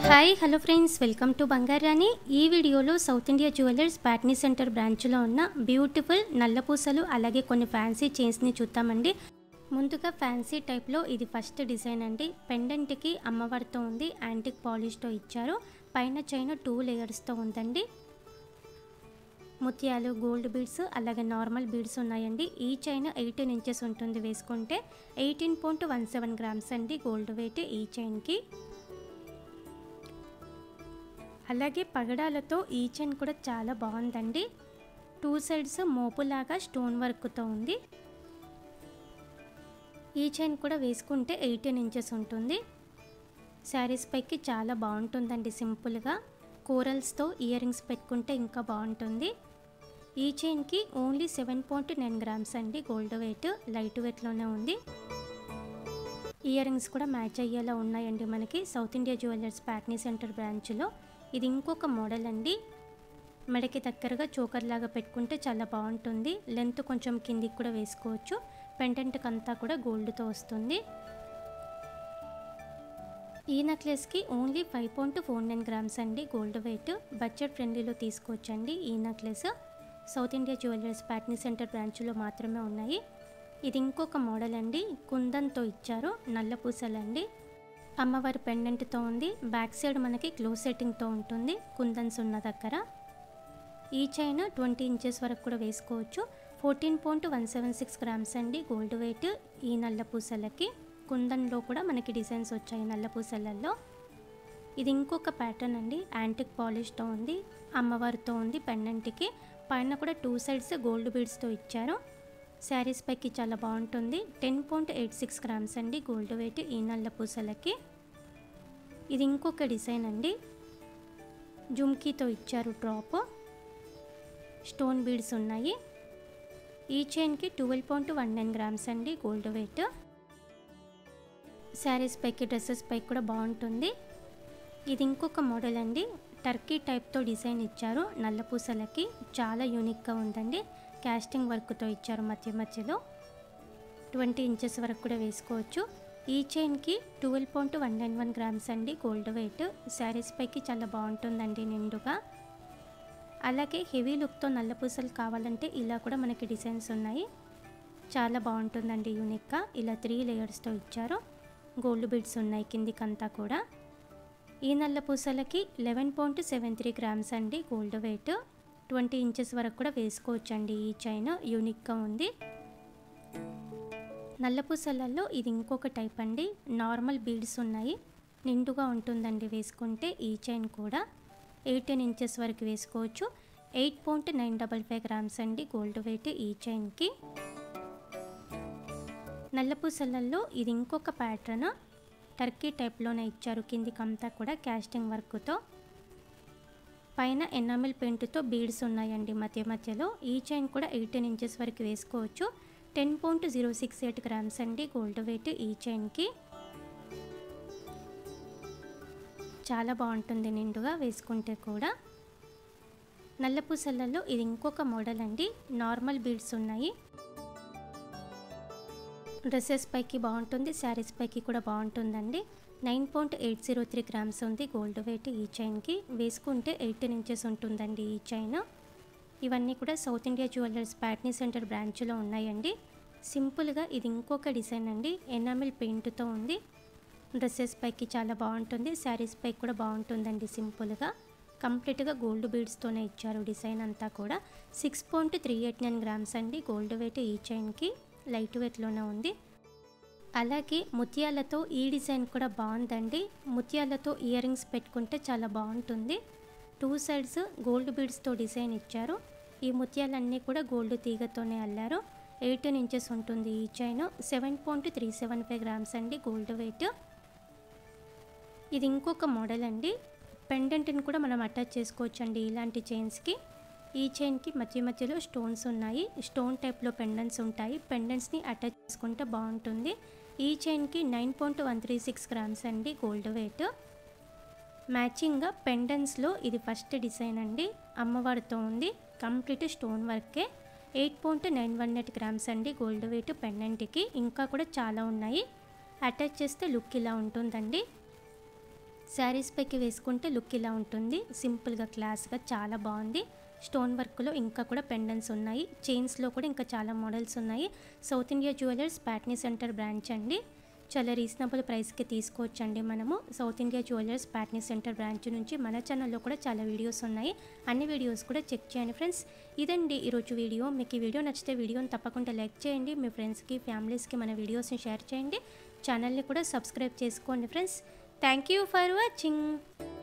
hi hello friends welcome to బంగారాని ఈ వీడియోలో South India jewellers Patny centre బ్రాంచ్లో ఉన్న బ్యూటిఫుల్ నల్లపూసలు అలాగే కొన్ని ఫ్యాన్సీ చైన్స్ని చూద్దామండి ముందుగా ఫ్యాన్సీ టైప్లో ఇది ఫస్ట్ డిజైన్ అండి పెండెంట్కి అమ్మవారితో ఉంది యాంటిక్ పాలిష్తో ఇచ్చారు పైన చైన్ టూ లేయర్స్తో ఉందండి ముత్యాలు గోల్డ్ బీడ్స్ అలాగే నార్మల్ బీడ్స్ ఉన్నాయండి ఈ చైన్ ఎయిటీన్ ఇంచెస్ ఉంటుంది వేసుకుంటే eighteen point one seven grams అండి గోల్డ్ వెయిట్ ఈ చైన్కి అలాగే పగడాలతో ఈ చైన్ కూడా చాలా బాగుందండి టూ సైడ్స్ మోపులాగా స్టోన్ వర్క్తో ఉంది ఈ చైన్ కూడా వేసుకుంటే ఎయిటీన్ ఇంచెస్ ఉంటుంది శారీస్ పైకి చాలా బాగుంటుందండి సింపుల్గా కోరల్స్తో ఇయర్ రింగ్స్ పెట్టుకుంటే ఇంకా బాగుంటుంది ఈ చైన్కి only seven point nine grams అండి గోల్డ్ వెయిట్ లైట్ వెయిట్లోనే ఉంది ఇయర్ రింగ్స్ కూడా మ్యాచ్ అయ్యేలా ఉన్నాయండి మనకి South India jewellers Patny centre బ్రాంచ్లో ఇది ఇంకొక మోడల్ అండి మెడకి దగ్గరగా చోకర్ లాగా పెట్టుకుంటే చాలా బాగుంటుంది లెంత్ కొంచెం కిందికి కూడా వేసుకోవచ్చు పెండెంట్కి అంతా కూడా గోల్డ్తో వస్తుంది ఈ నెక్లెస్కి only five point four nine grams అండి గోల్డ్ వెయిట్ బడ్జెట్ ఫ్రెండ్లీలో తీసుకోవచ్చండి ఈ necklace South India jewellers Patny centre బ్రాంచ్లో మాత్రమే ఉన్నాయి ఇది ఇంకొక మోడల్ అండి కుందన్తో ఇచ్చారు నల్ల పూసలండి అమ్మవారి పెండెంట్తో ఉంది బ్యాక్ సైడ్ మనకి క్లోజ్ సెట్టింగ్తో ఉంటుంది కుందన్స్ ఉన్న దగ్గర ఈ చైన్ ట్వంటీ ఇంచెస్ వరకు కూడా వేసుకోవచ్చు fourteen point one seven six grams అండి గోల్డ్ వెయిట్ ఈ నల్ల పూసలకి కుందన్లో కూడా మనకి డిజైన్స్ వచ్చాయి నల్ల పూసలలో ఇది ఇంకొక ప్యాటర్న్ అండి యాంటిక్ పాలిష్తో ఉంది అమ్మవారితో ఉంది పెండెంట్కి పైన కూడా టూ సైడ్స్ గోల్డ్ బీడ్స్తో ఇచ్చారు శారీస్ పైకి చాలా బాగుంటుంది ten point eight six grams అండి గోల్డ్ వెయిట్ ఈ నల్ల పూసలకి ఇది ఇంకొక డిజైన్ అండి జుమ్కీతో ఇచ్చారు డ్రాప్ స్టోన్ బీడ్స్ ఉన్నాయి ఈ చైన్కి twelve point one nine grams అండి గోల్డ్ వెయిట్ శారీస్ పైకి డ్రెస్సెస్ పైకి కూడా బాగుంటుంది ఇది ఇంకొక మోడల్ అండి టర్కీ టైప్తో డిజైన్ ఇచ్చారు నల్ల పూసలకి చాలా యూనిక్గా ఉందండి క్యాస్టింగ్ వర్క్తో ఇచ్చారు మధ్య మధ్యలో ట్వంటీ ఇంచెస్ వరకు కూడా వేసుకోవచ్చు ఈ చైన్కి twelve point one nine one grams అండి గోల్డ్ వెయిట్ శారీస్ పైకి చాలా బాగుంటుందండి నిండుగా అలాగే హెవీ లుక్తో నల్ల పూసలు కావాలంటే ఇలా కూడా మనకి డిజైన్స్ ఉన్నాయి చాలా బాగుంటుందండి యూనిక్గా ఇలా త్రీ లేయర్స్తో ఇచ్చారు గోల్డ్ బీడ్స్ ఉన్నాయి కిందికంతా కూడా ఈ నల్ల పూసలకి eleven point seven three grams అండి గోల్డ్ వెయిట్ ట్వంటీ ఇంచెస్ వరకు కూడా వేసుకోవచ్చండి ఈ చైన్ యూనిక్గా ఉంది నల్ల పూసలలో ఇది ఇంకొక టైప్ అండి నార్మల్ బీడ్స్ ఉన్నాయి నిండుగా ఉంటుందండి వేసుకుంటే ఈ చైన్ కూడా ఎయిటీన్ ఇంచెస్ వరకు వేసుకోవచ్చు eight point nine double five grams అండి గోల్డ్ వెయిట్ ఈ చైన్కి నల్లపూసలలో ఇది ఇంకొక ప్యాటర్న్ టర్కీ టైప్లోనే ఇచ్చారు కిందికంతా కూడా క్యాస్టింగ్ వర్క్తో పైన ఎనామిల్ పెయింట్తో బీడ్స్ ఉన్నాయండి మధ్య మధ్యలో ఈ చైన్ కూడా ఎయిటీన్ ఇంచెస్ వరకు వేసుకోవచ్చు ten point zero six eight grams అండి గోల్డ్ వెయిట్ ఈ చైన్కి చాలా బాగుంటుంది నిండుగా వేసుకుంటే కూడా నల్లపూసలలో ఇది ఇంకొక మోడల్ అండి నార్మల్ బీడ్స్ ఉన్నాయి డ్రెస్సెస్ పైకి బాగుంటుంది శారీస్ పైకి కూడా బాగుంటుందండి nine point eight zero three grams ఉంది గోల్డ్ వెయిట్ ఈ చైన్కి వేసుకుంటే ఎయిటీన్ ఇంచెస్ ఉంటుందండి ఈ చైన్ ఇవన్నీ కూడా South India jewellers Patny centre బ్రాంచ్లో ఉన్నాయండి సింపుల్గా ఇది ఇంకొక డిజైన్ అండి ఎనామిల్ పెయింట్తో ఉంది డ్రెస్సెస్ పైకి చాలా బాగుంటుంది శారీస్ పైకి కూడా బాగుంటుందండి సింపుల్గా కంప్లీట్గా గోల్డ్ బీడ్స్తోనే ఇచ్చారు డిజైన్ అంతా కూడా six point three eight nine grams అండి గోల్డ్ వెయిట్ ఈ చైన్కి లైట్ వెయిట్లోనే ఉంది అలాగే ముత్యాలతో ఈ డిజైన్ కూడా బాగుందండి ముత్యాలతో ఇయర్ రింగ్స్ పెట్టుకుంటే చాలా బాగుంటుంది టూ సైడ్స్ గోల్డ్ బీడ్స్తో డిజైన్ ఇచ్చారు ఈ ముత్యాలన్నీ కూడా గోల్డ్ తీగతోనే అల్లారు ఎయిటీన్ ఇంచెస్ ఉంటుంది ఈ chain seven point three seven five grams అండి గోల్డ్ వెయిట్ ఇది ఇంకొక మోడల్ అండి పెండెంట్ని కూడా మనం అటాచ్ చేసుకోవచ్చు అండి ఇలాంటి చైన్స్కి ఈ చైన్కి మధ్య మధ్యలో స్టోన్స్ ఉన్నాయి స్టోన్ టైప్లో పెండెంట్స్ ఉంటాయి పెండెంట్స్ని అటాచ్ చేసుకుంటే బాగుంటుంది ఈ చైన్కి nine point one three six grams అండి గోల్డ్ వెయిట్ మ్యాచింగ్గా పెండెంట్స్లో ఇది ఫస్ట్ డిజైన్ అండి అమ్మవారితో ఉంది కంప్లీట్ స్టోన్ వర్కే eight point nine one eight grams అండి గోల్డ్ వెయిట్ పెండెంట్కి ఇంకా కూడా చాలా ఉన్నాయి అటాచ్ చేస్తే లుక్ ఇలా ఉంటుందండి శారీస్ పైకి వేసుకుంటే లుక్ ఇలా ఉంటుంది సింపుల్గా క్లాస్గా చాలా బాగుంది స్టోన్ వర్క్లో ఇంకా కూడా పెండెంట్స్ ఉన్నాయి చైన్స్లో కూడా ఇంకా చాలా మోడల్స్ ఉన్నాయి South India jewellers Patny centre branch అండి చాలా రీజనబుల్ ప్రైస్కి తీసుకోవచ్చండి మనము South India jewellers Patny centre branch నుంచి మన ఛానల్లో కూడా చాలా వీడియోస్ ఉన్నాయి అన్ని వీడియోస్ కూడా చెక్ చేయండి ఫ్రెండ్స్ ఇదండి ఈరోజు వీడియో మీకు ఈ వీడియో నచ్చితే వీడియోని తప్పకుండా లైక్ చేయండి మీ ఫ్రెండ్స్కి ఫ్యామిలీస్కి మన వీడియోస్ని షేర్ చేయండి ఛానల్ని కూడా సబ్స్క్రైబ్ చేసుకోండి friends thank you for watching